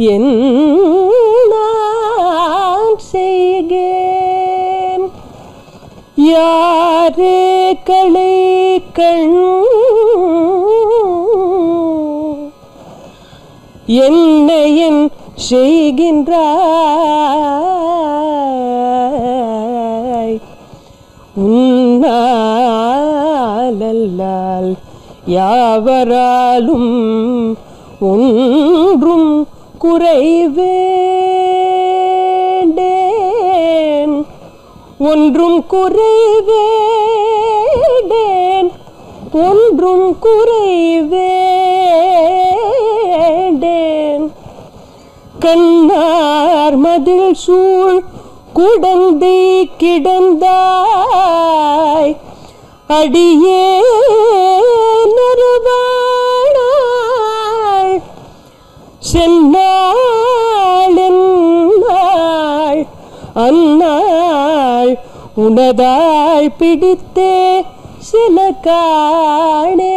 நான் செய்கேன் யாரே களை கண் என்னையன் செய்கின்றாய் உன்னாலல்லால் யாவராலும் ஒன்றும் குறைவேண்டேன் ஒன்றும் குறைவேண்டேன் ஒன்றும் குறைவேண்டேன் கண்ணார் மதில் சூழ் குடந்தை கிடந்தாய் அடியே நறுவாழாய் சென்னாள் என்னாள் அந்நாள் உனதாள் பிடித்தே சில காணே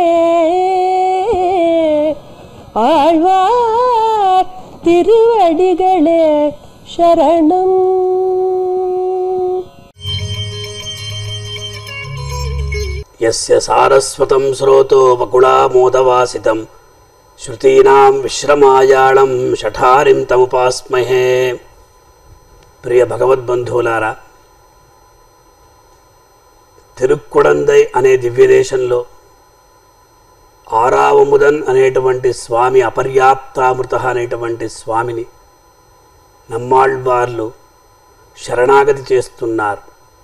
ஆழ்வார் திருவடிகளே சரணம் యస్య సారస్వతం శ్రోతో వకుళామోదవాసితం శృతీనాం విశ్రమాయాళం షఠారిం తముపాస్మహే ప్రియ భగవద్బంధువులారా తిరుక్కుడందై అనే దివ్యదేశంలో ఆరావముదన్ అనేటువంటి స్వామి అపర్యాప్తామృత అనేటువంటి స్వామిని నమ్మాళ్వార్లు శరణాగతి చేస్తున్నారు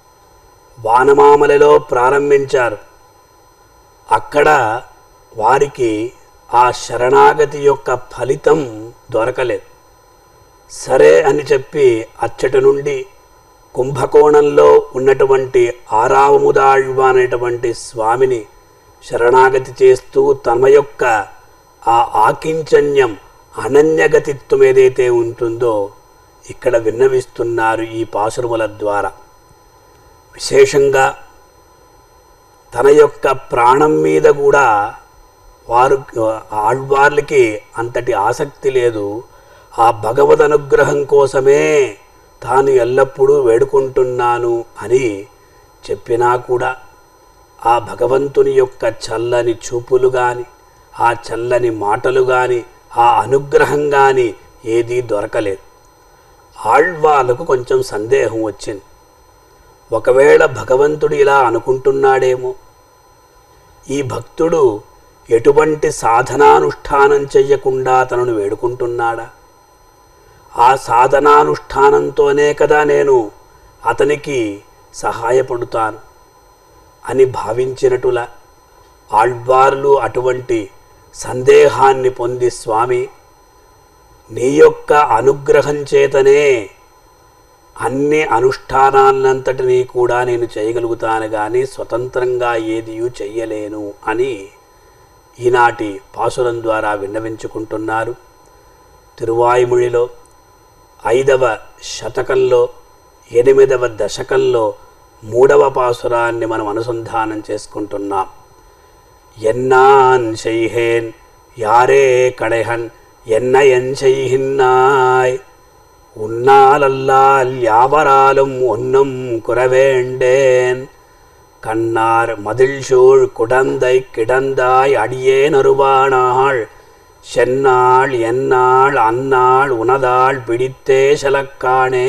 వానమామలలో ప్రారంభించారు అక్కడ వారికి ఆ శరణాగతి యొక్క ఫలితం దొరకలేదు సరే అని చెప్పి అచ్చటి నుండి కుంభకోణంలో ఉన్నటువంటి ఆరావముదాళ్వ అనేటువంటి స్వామిని శరణాగతి చేస్తూ తమ యొక్క ఆ ఆకించన్యం అనన్యగతిత్వం ఏదైతే ఉంటుందో ఇక్కడ విన్నవిస్తున్నారు ఈ పాసురముల ద్వారా విశేషంగా తన యొక్క ప్రాణం మీద కూడా వారు ఆళ్వార్లకి అంతటి ఆసక్తి లేదు ఆ భగవద్ అనుగ్రహం కోసమే తాను ఎల్లప్పుడూ వేడుకుంటున్నాను అని చెప్పినా కూడా ఆ భగవంతుని యొక్క చల్లని చూపులు కానీ ఆ చల్లని మాటలు కానీ ఆ అనుగ్రహం కానీ ఏదీ దొరకలేదు ఆళ్వార్లకు కొంచెం సందేహం వచ్చింది ఒకవేళ భగవంతుడు ఇలా అనుకుంటున్నాడేమో ఈ భక్తుడు ఎటువంటి సాధనానుష్ఠానం చెయ్యకుండా తనను వేడుకుంటున్నాడా ఆ సాధనానుష్ఠానంతోనే కదా నేను అతనికి సహాయపడుతాను అని భావించినటుల ఆళ్వార్లు అటువంటి సందేహాన్ని పొంది స్వామి నీ యొక్క అనుగ్రహం చేతనే అన్ని అనుష్ఠానాలంతటినీ కూడా నేను చేయగలుగుతాను కానీ స్వతంత్రంగా ఏదియూ చెయ్యలేను అని ఈనాటి పాసురం ద్వారా విన్నవించుకుంటున్నారు తిరువాయుముడిలో ఐదవ శతకంలో ఎనిమిదవ దశకంలో మూడవ పాసురాన్ని మనం అనుసంధానం చేసుకుంటున్నాం ఎన్నాన్ செய்கேன் யாரே கடைகன் என்ன என் செய்கின்னாய் உன்னாலல்லால் யாவராலும் ஒன்னும் குறவேண்டேன் கண்ணார் மதில் சூழ் குடந்தை கிடந்தாய் அடியேன் அருவானாள் சென்னாள் என்னாள் అన్నాள் ఉనదాళ్ పిడితే శలక్కాణే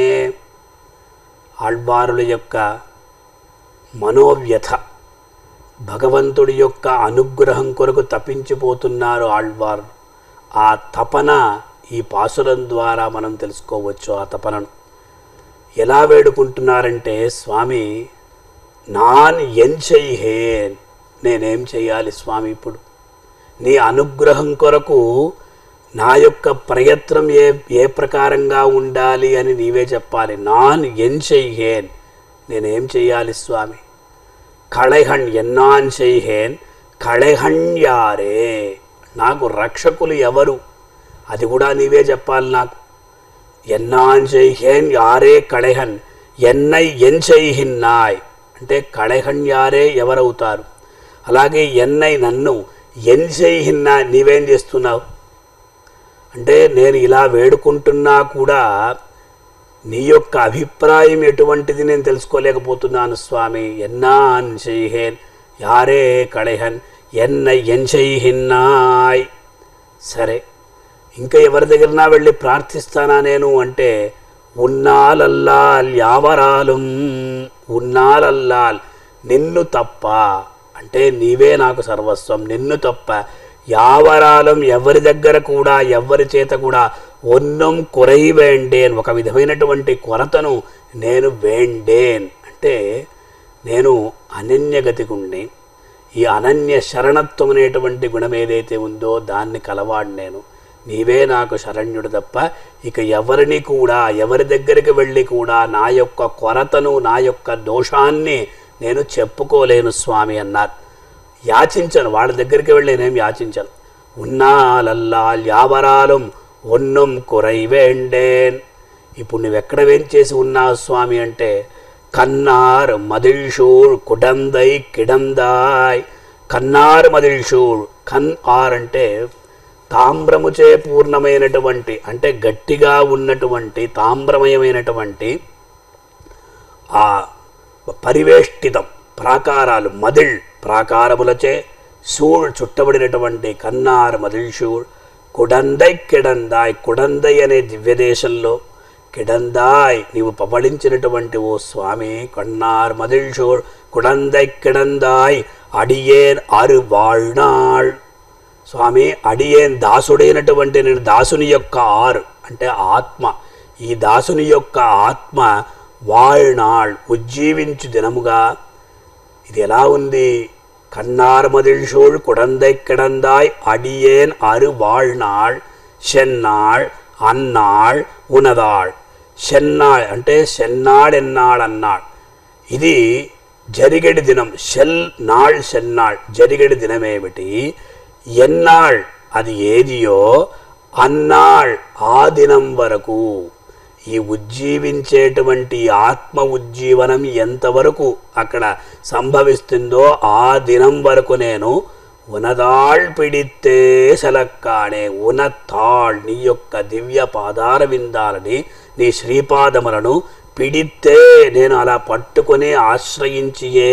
ఆళ్వారుల యొక్క మనోవ్యథ భగవంతుడి యొక్క అనుగ్రహం కొరకు తప్పించిపోతున్నారు ఆళ్వారు ఆ తపన ఈ పాసురం ద్వారా మనం తెలుసుకోవచ్చు ఆ తపనను ఎలా వేడుకుంటున్నారంటే స్వామి నాన్ ఎన్ చెయ్యేన్ నేనేం చెయ్యాలి స్వామి ఇప్పుడు నీ అనుగ్రహం కొరకు నా యొక్క ప్రయత్నం ఏ ఏ ప్రకారంగా ఉండాలి అని నీవే చెప్పాలి నాన్ ఎన్ చెయ్యేన్ నేనేం చెయ్యాలి స్వామి కళహణ్ ఎన్నాన్ చెయ్యేన్ కళహణ్యారే నాకు రక్షకులు ఎవరు అది కూడా నీవే చెప్పాలి నాకు ఎన్నాన్ చెయ్యేన్ యారే కళహన్ ఎన్నై ఎన్ చెయ్యిన్నాయ్ అంటే కళహణ్ యారే ఎవరవుతారు అలాగే ఎన్నై నన్ను ఎన్ చెయ్యిన్నా నీవేం చేస్తున్నావు అంటే నేను ఇలా వేడుకుంటున్నా కూడా నీ యొక్క అభిప్రాయం ఎటువంటిది నేను తెలుసుకోలేకపోతున్నాను స్వామి ఎన్నాన్ చేయహేన్ యారే కళహన్ ఎన్న ఎన్ చేయహిన్నాయ్ సరే ఇంకా ఎవరి దగ్గరనా వెళ్ళి ప్రార్థిస్తానా నేను అంటే ఉన్నాలల్లాల్ యావరాలం ఉన్నాలల్లాల్ నిన్ను తప్ప అంటే నీవే నాకు సర్వస్వం నిన్ను తప్ప యావరాలం ఎవరి దగ్గర కూడా ఎవరి చేత కూడా ఒన్నం కురై వేండేన్ ఒక విధమైనటువంటి కొరతను నేను వేండేన్ అంటే నేను అనన్యగతికుండి ఈ అనన్య శరణత్వం అనేటువంటి గుణం ఏదైతే ఉందో దాన్ని కలవాడు నేను నీవే నాకు శరణ్యుడు తప్ప ఇక ఎవరిని కూడా ఎవరి దగ్గరికి వెళ్ళి కూడా నా యొక్క కొరతను నా యొక్క దోషాన్ని నేను చెప్పుకోలేను స్వామి అన్నారు యాచించను వాళ్ళ దగ్గరికి వెళ్ళి నేనేం యాచించను ఉన్నాలల్లాల్ యావరాలం ఒన్నం కురైవేండేన్ ఇప్పుడు నువ్వెక్కడ వేంచేసి ఉన్నావు స్వామి అంటే కన్నార్ మదిల్షూర్ కుడందై కిడందాయ్ కన్నార్ మదిల్షూర్ కన్ ఆర్ అంటే తామ్రముచే పూర్ణమైనటువంటి అంటే గట్టిగా ఉన్నటువంటి తామ్రమయమైనటువంటి ఆ పరివేష్టితం ప్రాకారాలు మదిళ్ ప్రాకారములచే సూళ్ చుట్టబడినటువంటి కన్నార్ మదిళ్ షూళ్ కుడందై కిడందాయ్ కుడందై అనే దివ్యదేశంలో కిడందాయ్ నీవు పవళించినటువంటి ఓ స్వామి కన్నార్ మదిళ్ షూళ్ కుడందై కిడందాయ్ అడియేన్ అరు வாழ்நாள் స్వామి అడియేన్ దాసుడైనటువంటి నేను దాసుని యొక్క ఆరు అంటే ఆత్మ ఈ దాసుని యొక్క ఆత్మ வாழ்நாள் ఉజ్జీవించు దినముగా ఇది ఎలా ఉంది కన్నార్ మదిల్షూల్ కుడందై కిడందాయ్ అడియేన్ అరు வாழ்நாள் சென்னாள் అన్నాళ్ ఉనదాళ్ చెన్నాళ్ అంటే చెన్నాళ్ ఎన్నాళ్ అన్నాళ్ ఇది జరిగడి దినం షెల్ నాళ్ చెన్నాళ్ జరిగడి దినమేమిటి ఎన్నాళ్ అది ఏదియో అన్నాళ్ ఆ దినం వరకు ఈ ఉజ్జీవించేటువంటి ఆత్మ ఉజ్జీవనం ఎంతవరకు అక్కడ సంభవిస్తుందో ఆ దినం వరకు నేను ఉనదాళ్ పిడితే సెలక్కానే ఉనతాళ్ నీ యొక్క దివ్య పాదార విందాలని నీ శ్రీపాదములను పిడితే నేను అలా పట్టుకొని ఆశ్రయించియే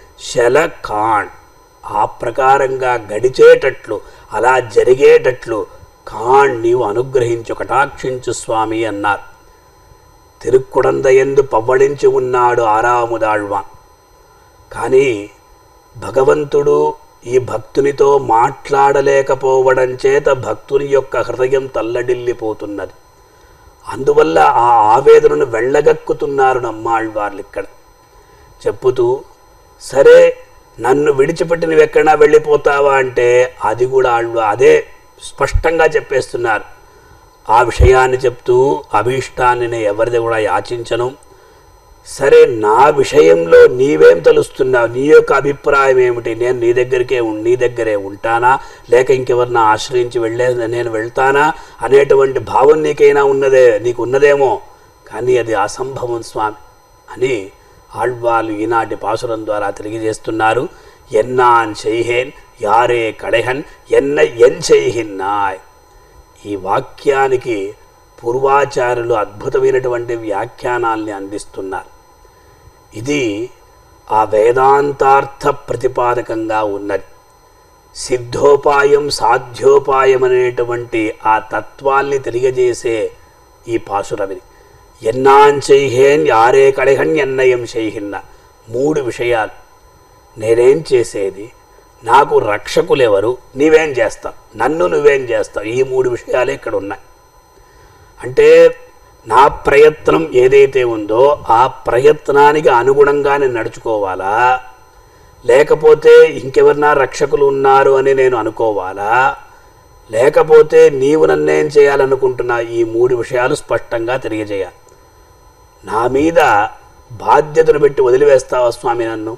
శలకాణ్ ఆ ప్రకారంగా గడిచేటట్లు అలా జరిగేటట్లు కాణ్ నీవు అనుగ్రహించు కటాక్షించు స్వామి అన్నారు తిరుక్కుడందయందు పవ్వళించి ఉన్నాడు ఆరాముదాళ్వా కానీ భగవంతుడు ఈ భక్తునితో మాట్లాడలేకపోవడం చేత భక్తుని యొక్క హృదయం తల్లడిల్లిపోతున్నది అందువల్ల ఆ ఆవేదనను వెళ్ళగక్కుతున్నారు నమ్మాళ్ళవార్లు ఇక్కడ చెప్పుతూ సరే నన్ను విడిచిపెట్టి నువ్వు ఎక్కడన్నా వెళ్ళిపోతావా అంటే అది కూడా వాళ్ళు అదే స్పష్టంగా చెప్పేస్తున్నారు ఆ విషయాన్ని చెప్తూ అభీష్టాన్ని నేను ఎవరిది కూడా యాచించను సరే నా విషయంలో నీవేం తెలుస్తున్నావు నీ యొక్క అభిప్రాయం ఏమిటి నేను నీ దగ్గరికే ఉం- నీ దగ్గరే ఉంటానా లేక ఇంకెవరినా ఆశ్రయించి వెళ్ళే నేను వెళ్తానా అనేటువంటి భావం నీకైనా ఉన్నదే నీకు ఉన్నదేమో కానీ అది అసంభవం స్వామి అని ఆళ్వాళ్ళు ఈనాటి పాసురం ద్వారా తెలియజేస్తున్నారు ఎన్నాన్ చేయహేన్ యారే కడెహన్ ఎన్న ఎన్ చేయహిన్నాయ్ ఈ వాక్యానికి పూర్వాచార్యులు అద్భుతమైనటువంటి వ్యాఖ్యానాల్ని అందిస్తున్నారు ఇది ఆ వేదాంతార్థ ప్రతిపాదకంగా ఉన్నది సిద్ధోపాయం సాధ్యోపాయం అనేటువంటి ఆ తత్వాల్ని తెలియజేసే ఈ పాసురమిది ఎన్నాంచైహేన్ యారే కడహన్ ఎన్నయం చేయహిన్న మూడు విషయాలు నేనేం చేసేది నాకు రక్షకులెవరు నీవేం చేస్తావు నన్ను నువ్వేం చేస్తావు ఈ మూడు విషయాలే ఇక్కడ ఉన్నాయి అంటే నా ప్రయత్నం ఏదైతే ఉందో ఆ ప్రయత్నానికి అనుగుణంగా నేను నడుచుకోవాలా లేకపోతే ఇంకెవరన్నా రక్షకులు ఉన్నారు అని నేను అనుకోవాలా లేకపోతే నీవు నన్నేం చేయాలనుకుంటున్నా ఈ మూడు విషయాలు స్పష్టంగా తెలియజేయాలి నా మీద బాధ్యతను పెట్టి వదిలివేస్తావా స్వామి నన్ను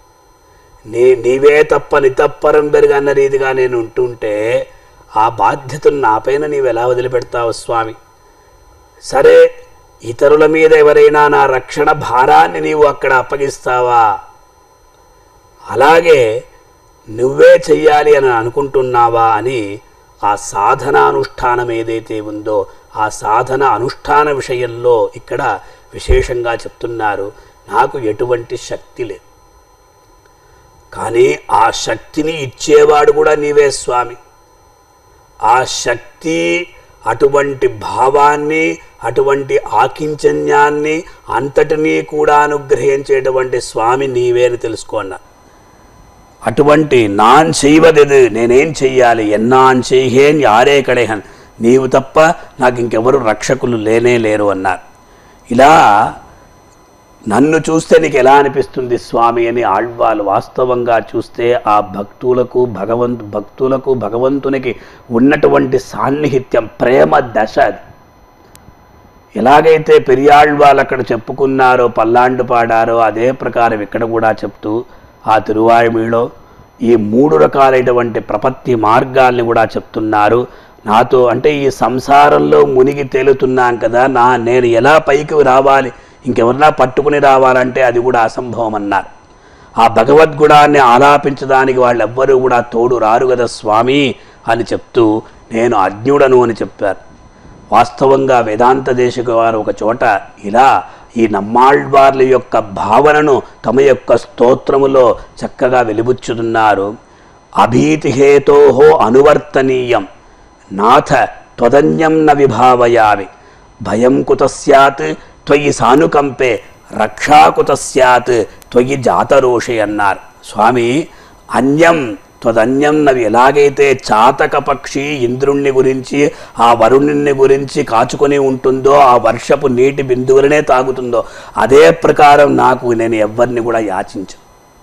నీ నీవే తప్ప నితప్పరం పెరుగు అన్న రీతిగా నేను ఉంటుంటే ఆ బాధ్యతను నాపైన నీవు ఎలా వదిలిపెడతావు స్వామి సరే ఇతరుల మీద ఎవరైనా నా రక్షణ భారాన్ని నీవు అక్కడ అప్పగిస్తావా అలాగే నువ్వే చెయ్యాలి అని అనుకుంటున్నావా అని ఆ సాధనానుష్ఠానం ఏదైతే ఉందో ఆ సాధన అనుష్ఠాన విషయంలో ఇక్కడ విశేషంగా చెప్తున్నారు నాకు ఎటువంటి శక్తి లేదు కానీ ఆ శక్తిని ఇచ్చేవాడు కూడా నీవే స్వామి ఆ శక్తి అటువంటి భావాన్ని అటువంటి ఆకించన్యాన్ని అంతటినీ కూడా అనుగ్రహించేటువంటి స్వామి నీవే అని తెలుసుకోన్నా అటువంటి నాన్ చేయవదెదు నేనేం చెయ్యాలి ఎన్నాన్ చేయహేన్ యారే కడేహన్ నీవు తప్ప నాకు ఇంకెవరు రక్షకులు లేనే లేరు అన్నారు ఇలా నన్ను చూస్తే నీకు ఎలా అనిపిస్తుంది స్వామి అని ఆళ్వాలు వాస్తవంగా చూస్తే ఆ భక్తులకు భగవంతు భక్తులకు భగవంతునికి ఉన్నటువంటి సాన్నిహిత్యం ప్రేమ దశ అది ఎలాగైతే పెరియాళ్వాళ్ళు అక్కడ చెప్పుకున్నారో పల్లాండు పాడారో అదే ప్రకారం ఇక్కడ కూడా చెప్తూ ఆ తిరువాయుమిలో ఈ మూడు రకాలైనటువంటి ప్రపత్తి మార్గాల్ని కూడా చెప్తున్నారు నాతో అంటే ఈ సంసారంలో మునిగి తేలుతున్నాం కదా నా నేను ఎలా పైకి రావాలి ఇంకెవరన్నా పట్టుకుని రావాలంటే అది కూడా అసంభవం అన్నారు ఆ భగవద్గుణాన్ని ఆలాపించడానికి వాళ్ళెవ్వరూ కూడా తోడు రారు కదా స్వామి అని చెప్తూ నేను అజ్ఞుడను అని చెప్పారు వాస్తవంగా వేదాంత దేశక వారు ఒక చోట ఇలా ఈ నమ్మాళ్వార్ల యొక్క భావనను తమ యొక్క స్తోత్రములో చక్కగా వెలిబుచ్చుతున్నారు అభీతిహేతోహో అనువర్తనీయం నాథ త్వదన్యం న విభావయామి భయం కుత స్యాత్ త్వయి సానుకంపే రక్షా కుత స్యాత్ త్వయి జాతరోషి అన్నారు స్వామి అన్యం త్వదన్యం నవి ఎలాగైతే చాతక పక్షి ఇంద్రుణ్ణి గురించి ఆ వరుణుణ్ణి గురించి కాచుకొని ఉంటుందో ఆ వర్షపు నీటి బిందువులనే తాగుతుందో అదే ప్రకారం నాకు నేను ఎవ్వరిని కూడా యాచించు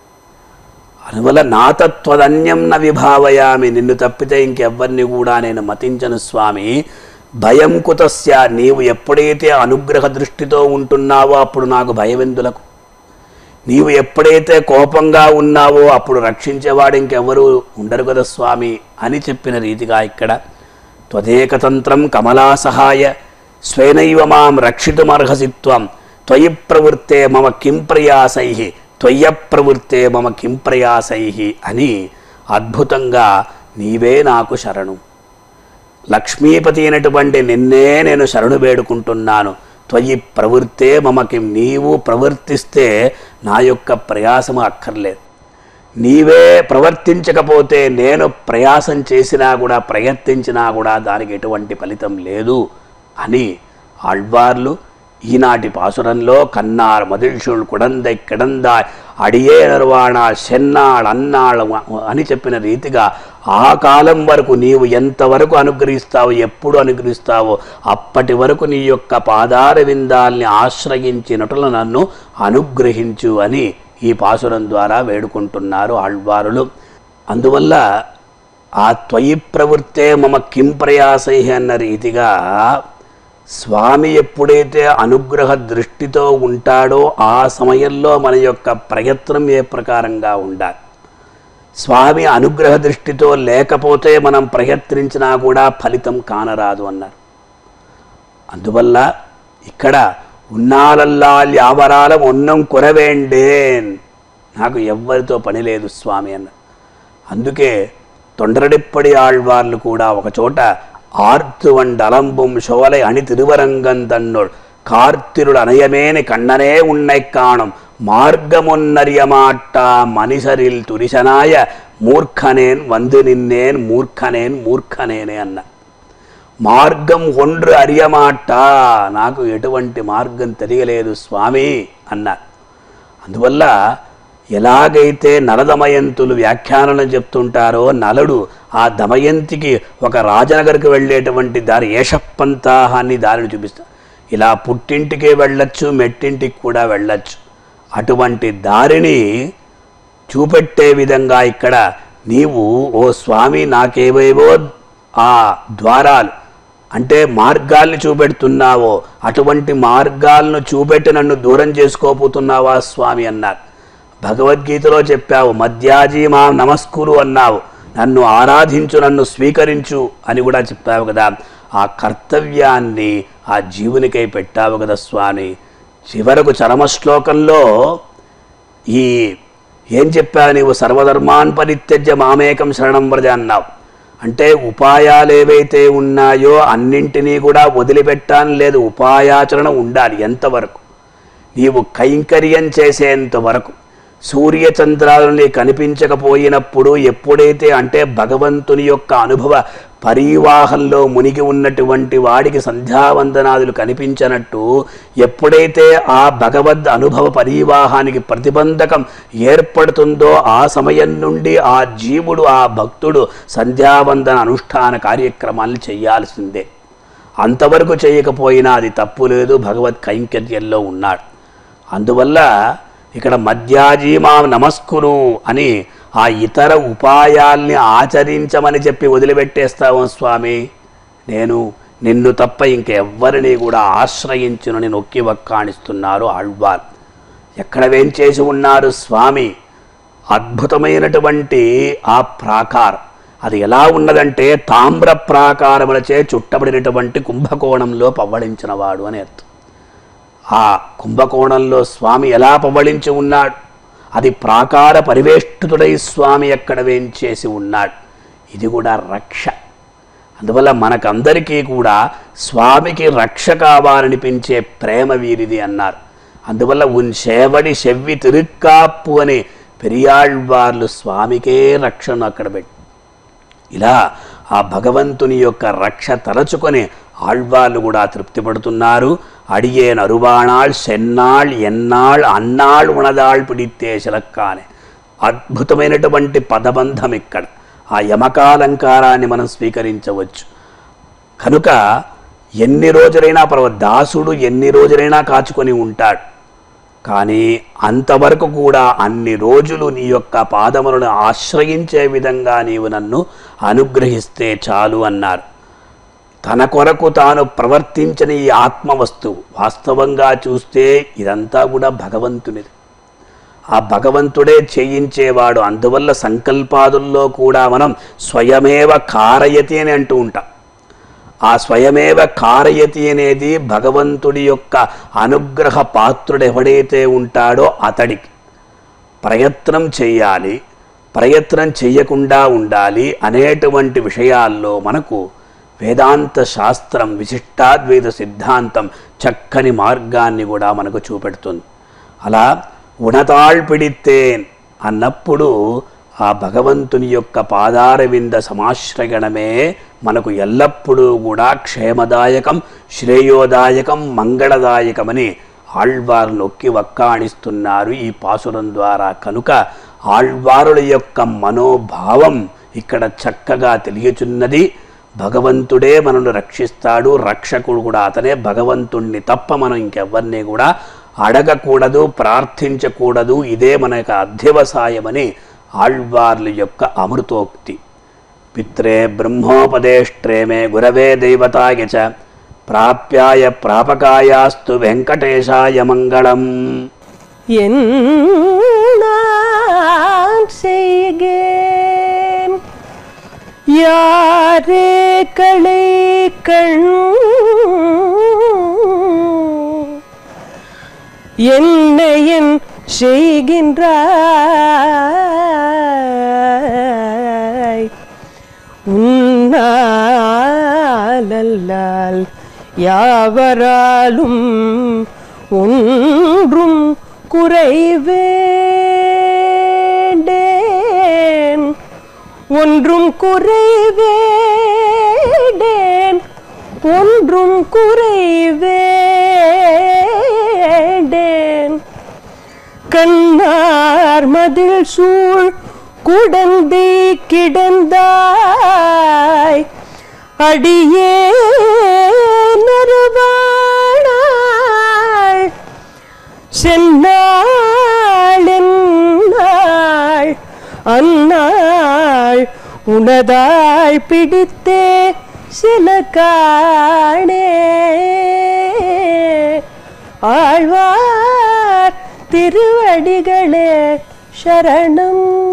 అందువల్ల నాతత్వదన్యం న విభావయామి నిన్ను తప్పితే ఇంకెవ్వరిని కూడా నేను మతించను స్వామి భయం కుతస్య నీవు ఎప్పుడైతే అనుగ్రహ దృష్టితో ఉంటున్నావో అప్పుడు నాకు భయవెందులకు నీవు ఎప్పుడైతే కోపంగా ఉన్నావో అప్పుడు రక్షించేవాడు ఇంకెవరు ఉండరు కదా స్వామి అని చెప్పిన రీతిగా ఇక్కడ త్వదేకతంత్రం కమలా సహాయ స్వేనైవ మాం రక్షితుమర్హసిత్వం త్వయి ప్రవృత్తే మమ కిం ప్రయాసై త్వయ్య ప్రవృత్తే మమ కిం ప్రయాసై అని అద్భుతంగా నీవే నాకు శరణు లక్ష్మీపతి అయినటువంటి నిన్నే నేను శరణు వేడుకుంటున్నాను త్వయి ప్రవృత్తే మమకి నీవు ప్రవర్తిస్తే నా యొక్క ప్రయాసము అక్కర్లేదు నీవే ప్రవర్తించకపోతే నేను ప్రయాసం చేసినా కూడా ప్రయత్నించినా కూడా దానికి ఎటువంటి ఫలితం లేదు అని ఆళ్వార్లు ఈనాటి పాసురంలో కన్నార్ మదిల్షుల్ కుడందై కిడందాయ్ అడియే నిర్వాణ చెన్నాళ్ అన్నాళ్ అని చెప్పిన రీతిగా ఆ కాలం వరకు నీవు ఎంతవరకు అనుగ్రహిస్తావో ఎప్పుడు అనుగ్రహిస్తావో అప్పటి వరకు నీ యొక్క పాదార విందాల్ని ఆశ్రయించినట్లు నన్ను అనుగ్రహించు అని ఈ పాసురం ద్వారా వేడుకుంటున్నారు ఆళ్వారులు అందువల్ల ఆ త్వయి ప్రవృత్తే మమ కిం ప్రయాసై అన్న రీతిగా స్వామి ఎప్పుడైతే అనుగ్రహ దృష్టితో ఉంటాడో ఆ సమయంలో మన యొక్క ప్రయత్నం ఏ ప్రకారంగా ఉండాలి స్వామి అనుగ్రహ దృష్టితో లేకపోతే మనం ప్రయత్నించినా కూడా ఫలితం కానరాదు అన్నారు అందువల్ల ఇక్కడ ఉన్నాలల్లా యావరాల ఒన్నం కొరవేండేన్ నాకు ఎవ్వరితో పని లేదు స్వామి అన్న అందుకే తొండరడిప్పడి ఆళ్వార్లు కూడా ఒక చోట ఆర్తువండ్ అలంబుం శోலை అణి తిరువరంగం తన్నోள் కార్த்திருள் అనయమేని కண்ணనే ఉన్నై కాణం మార్గమున్నరియమాట్టా మనిషరిల్ తురిశనాయ మూర్ఖనేన్ వందు నిన్నేన్ మూర్ఖనేన్ మూర్ఖనేనే అన్న మార్గం ఒండ్రు అరియమాట్టా నాకు ఎటువంటి మార్గం తెలియలేదు స్వామి అన్నారు అందువల్ల ఎలాగైతే నలదమయంతులు వ్యాఖ్యానం చెప్తుంటారో నలుడు ఆ దమయంతికి ఒక రాజనగర్కి వెళ్ళేటువంటి దారి ఏషప్పంతాహ అని దారిని చూపిస్తారు ఇలా పుట్టింటికి వెళ్ళొచ్చు మెట్టింటికి కూడా వెళ్ళొచ్చు అటువంటి దారిని చూపెట్టే విధంగా ఇక్కడ నీవు ఓ స్వామి నాకేవేవో ఆ ద్వారాలు అంటే మార్గాల్ని చూపెడుతున్నావో అటువంటి మార్గాలను చూపెట్టి నన్ను దూరం చేసుకోపోతున్నావా స్వామి అన్నారు భగవద్గీతలో చెప్పావు మధ్యాజీ మా నమస్కురు అన్నావు నన్ను ఆరాధించు నన్ను స్వీకరించు అని కూడా చెప్పావు కదా ఆ కర్తవ్యాన్ని ఆ జీవునికై పెట్టావు కదా స్వామి చివరకు చరమ శ్లోకంలో ఈ ఏం చెప్పావు నీవు సర్వధర్మాన్ పరిత్యజ్య మామేకం శరణం వ్రజ అన్నావు అంటే ఉపాయాలు ఏవైతే ఉన్నాయో అన్నింటినీ కూడా వదిలిపెట్టాలని లేదు ఉపాయాచరణ ఉండాలి ఎంతవరకు నీవు కైంకర్యం చేసేంత వరకు సూర్యచంద్రాలని కనిపించకపోయినప్పుడు ఎప్పుడైతే అంటే భగవంతుని యొక్క అనుభవ పరివాహంలో మునిగి ఉన్నటువంటి వాడికి సంధ్యావందనాదులు కనిపించనట్టు ఎప్పుడైతే ఆ భగవద్ అనుభవ పరివాహానికి ప్రతిబంధకం ఏర్పడుతుందో ఆ సమయం నుండి ఆ జీవుడు ఆ భక్తుడు సంధ్యావందన అనుష్ఠాన కార్యక్రమాలను చేయాల్సిందే అంతవరకు చేయకపోయినా అది తప్పు లేదు భగవత్ కైంకర్యంలో ఉన్నాడు అందువల్ల ఇక్కడ మధ్యాజీమా నమస్కురు అని ఆ ఇతర ఉపాయాల్ని ఆచరించమని చెప్పి వదిలిపెట్టేస్తావు స్వామి నేను నిన్ను తప్ప ఇంకెవ్వరిని కూడా ఆశ్రయించునని నొక్కి వక్కాణిస్తున్నారు ఆళ్వార్ ఎక్కడ వేంచేసి ఉన్నారు స్వామి అద్భుతమైనటువంటి ఆ ప్రాకారం అది ఎలా ఉన్నదంటే తామ్ర ప్రాకారములచే చుట్టబడినటువంటి కుంభకోణంలో పవ్వళించిన వాడు అని అర్థం ఆ కుంభకోణంలో స్వామి ఎలా పవ్వళించి ఉన్నాడు అది ప్రాకార పరివేష్టితుడై స్వామి ఎక్కడ వేంచేసి ఉన్నాడు ఇది కూడా రక్ష అందువల్ల మనకందరికీ కూడా స్వామికి రక్ష కావాలనిపించే ప్రేమ వీరిది అన్నారు అందువల్ల ఉన్ సేవడి చెవ్వి తిరుక్కాప్పు అని పెరియాళ్వార్లు స్వామికే రక్షను అక్కడ పెట్టి ఇలా ఆ భగవంతుని యొక్క రక్ష తలచుకొని ఆళ్వార్లు కూడా తృప్తి పడుతున్నారు అడిగే నరువాణాళ్ సెన్నాళ్ ఎన్నాళ్ అన్నాళ్ ఉణదాళ్ పిడితే శిలక్కానే అద్భుతమైనటువంటి పదబంధం ఇక్కడ ఆ యమకాలంకారాన్ని మనం స్వీకరించవచ్చు కనుక ఎన్ని రోజులైనా పర్వ దాసుడు ఎన్ని రోజులైనా కాచుకొని ఉంటాడు కానీ అంతవరకు కూడా అన్ని రోజులు నీ యొక్క పాదములను ఆశ్రయించే విధంగా నీవు నన్ను అనుగ్రహిస్తే చాలు అన్నారు తన కొరకు తాను ప్రవర్తించిన ఈ ఆత్మ వస్తువు వాస్తవంగా చూస్తే ఇదంతా కూడా భగవంతునిది ఆ భగవంతుడే చేయించేవాడు అందువల్ల సంకల్పాదుల్లో కూడా మనం స్వయమేవ కారయతి అని అంటూ ఉంటాం ఆ స్వయమేవ కారయతి అనేది భగవంతుడి యొక్క అనుగ్రహ పాత్రుడు ఎవడైతే ఉంటాడో అతడికి ప్రయత్నం చేయాలి ప్రయత్నం చేయకుండా ఉండాలి అనేటువంటి విషయాల్లో మనకు వేదాంత శాస్త్రం విశిష్టాద్వైత సిద్ధాంతం చక్కని మార్గాన్ని కూడా మనకు చూపెడుతుంది అలా ఉణతాళ్ పిడితేన్ అన్నప్పుడు ఆ భగవంతుని యొక్క పాదారవింద సమాశ్రయణమే మనకు ఎల్లప్పుడూ కూడా క్షేమదాయకం శ్రేయోదాయకం మంగళదాయకమని ఆళ్వారు నొక్కి వక్కాణిస్తున్నారు ఈ పాసురం ద్వారా కనుక ఆళ్వారుల యొక్క మనోభావం ఇక్కడ చక్కగా తెలియచున్నది భగవంతుడే మనల్ని రక్షిస్తాడు రక్షకుడు కూడా అతనే భగవంతుణ్ణి తప్ప మనం ఇంకెవ్వరిని కూడా అడగకూడదు ప్రార్థించకూడదు ఇదే మన యొక్క అధ్యవసాయమని ఆళ్వార్ల యొక్క అమృతోక్తి పిత్రే బ్రహ్మోపదేష్ట్రే మే గురవే దైవతాయ చ ప్రాప్యాయ ప్రాపకాయాస్తు వెంకటేశాయ మంగళం என்னான் செய்கேன் யாரே களை கண் என்னையன் செய்கின்றாய் உன்னாலல்லால் யாவராலும் ஒன்றும் குறைவேண்டேன் ஒன்றும் குறைவேண்டேன் ஒன்றும் குறைவேண்டேன் கண்ணார் மதில் சூழ் குடந்தை கிடந்தாய் அடியே நறுவானாள் சென்னாள் அந்நாள் உனதாய் பிடித்தே சில காணே ஆழ்வார் திருவடிகளே சரணம்